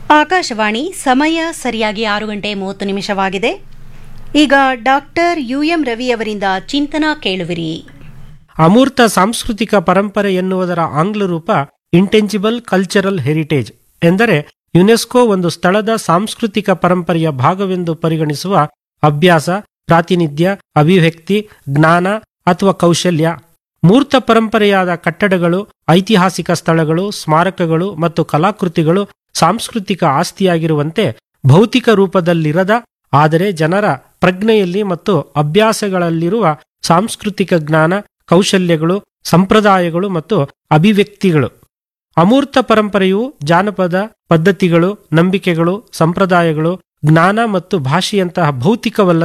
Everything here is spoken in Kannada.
ಆಕಾಶವಾಣಿ ಸಮಯ ಸರಿಯಾಗಿ ಆರು ಗಂಟೆ ಮೂವತ್ತು ನಿಮಿಷವಾಗಿದೆ ಈಗ ಡಾಕ್ಟರ್ ಯು ಎಂ ರವಿ ಅವರಿಂದ ಚಿಂತನ ಕೇಳುವಿರಿ ಅಮೂರ್ತ ಸಾಂಸ್ಕೃತಿಕ ಪರಂಪರೆ ಎನ್ನುವುದರ ಆಂಗ್ಲ ರೂಪ ಇಂಟೆಂಜಿಬಲ್ ಕಲ್ಚರಲ್ ಹೆರಿಟೇಜ್ ಎಂದರೆ ಯುನೆಸ್ಕೋ ಒಂದು ಸ್ಥಳದ ಸಾಂಸ್ಕೃತಿಕ ಪರಂಪರೆಯ ಭಾಗವೆಂದು ಪರಿಗಣಿಸುವ ಅಭ್ಯಾಸ ಪ್ರಾತಿನಿಧ್ಯ ಅಭಿವ್ಯಕ್ತಿ ಜ್ಞಾನ ಅಥವಾ ಕೌಶಲ್ಯ ಮೂರ್ತ ಪರಂಪರೆಯಾದ ಕಟ್ಟಡಗಳು ಐತಿಹಾಸಿಕ ಸ್ಥಳಗಳು ಸ್ಮಾರಕಗಳು ಮತ್ತು ಕಲಾಕೃತಿಗಳು ಸಾಂಸ್ಕೃತಿಕ ಆಸ್ತಿಯಾಗಿರುವಂತೆ ಭೌತಿಕ ರೂಪದಲ್ಲಿರದ ಆದರೆ ಜನರ ಪ್ರಜ್ಞೆಯಲ್ಲಿ ಮತ್ತು ಅಭ್ಯಾಸಗಳಲ್ಲಿರುವ ಸಾಂಸ್ಕೃತಿಕ ಜ್ಞಾನ ಕೌಶಲ್ಯಗಳು ಸಂಪ್ರದಾಯಗಳು ಮತ್ತು ಅಭಿವ್ಯಕ್ತಿಗಳು ಅಮೂರ್ತ ಪರಂಪರೆಯು ಜಾನಪದ ಪದ್ಧತಿಗಳು ನಂಬಿಕೆಗಳು ಸಂಪ್ರದಾಯಗಳು ಜ್ಞಾನ ಮತ್ತು ಭಾಷೆಯಂತಹ ಭೌತಿಕವಲ್ಲ